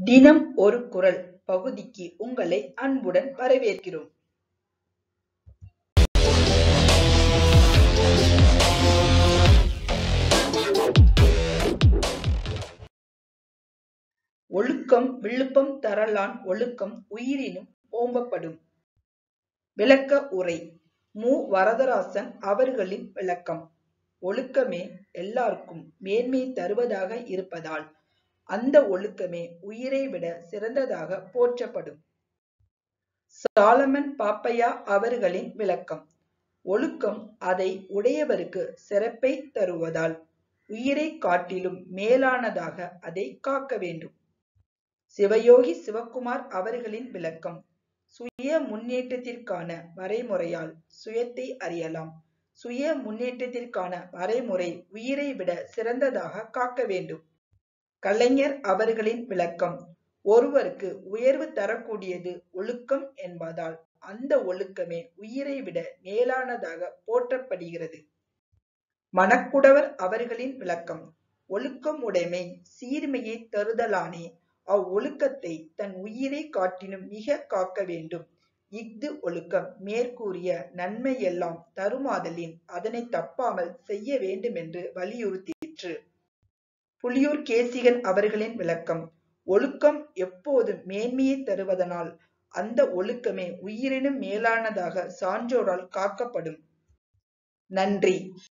தினம் ஒரு குறள் பகுதிக்கு உங்களை அன்புடன் வரவேற்கிறோம். ஒழுக்கம் விழுப்பம் தரலான் ஒழுக்கம் உயிரினும் ஓம்பப்படும். விளக்க உரை மு. வரதராசன் அவர்களின் விளக்கம் ஒழுக்கமே எல்லார்க்கும் மேன்மை தருவதாக இருப்பதால் அந்த ஒழுக்கமே உயிரை விட சிறந்ததாக போற்றப்படும். சாலமன் பாப்பையா அவர்களின் விளக்கம் ஒழுக்கம் அதை உடையவருக்கு சிறப்பை தருவதால் உயிரைக் காட்டிலும் மேலானதாக அதை காக்க வேண்டும். சிவயோகி சிவக்குமார் அவர்களின் விளக்கம் சுய முன்னேற்றத்திற்கான வரைமுறையால் சுயத்தை அறியலாம். சுய முன்னேற்றத்திற்கான வரைமுறை உயிரை விட சிறந்ததாக காக்க வேண்டும். கலைஞர் அவர்களின் விளக்கம் ஒருவருக்கு உயர்வு தரக்கூடியது ஒழுக்கம் என்பதால் அந்த ஒழுக்கமே உயிரை விட மேலானதாக போற்றப்படுகிறது. மணக்குடவர் அவர்களின் விளக்கம் ஒழுக்கம் உடைமை சீர்மையைத் தருதலானே அவ்வொழுக்கத்தை தன் உயிரைக் காட்டினும் மிகக் காக்க வேண்டும். இஃது ஒழுக்கம் மேற்கூறிய நன்மையெல்லாம் தருமாதலின் அதனைத் தப்பாமல் செய்ய வேண்டுமென்று வலியுறுத்திற்று. புலியூர் கேசிகன் அவர்களின் விளக்கம் ஒழுக்கம் எப்போதும் மேன்மையைத் தருவதனால் அந்த ஒழுக்கமே உயிரினும் மேலானதாக சான்றோரால் காக்கப்படும். நன்றி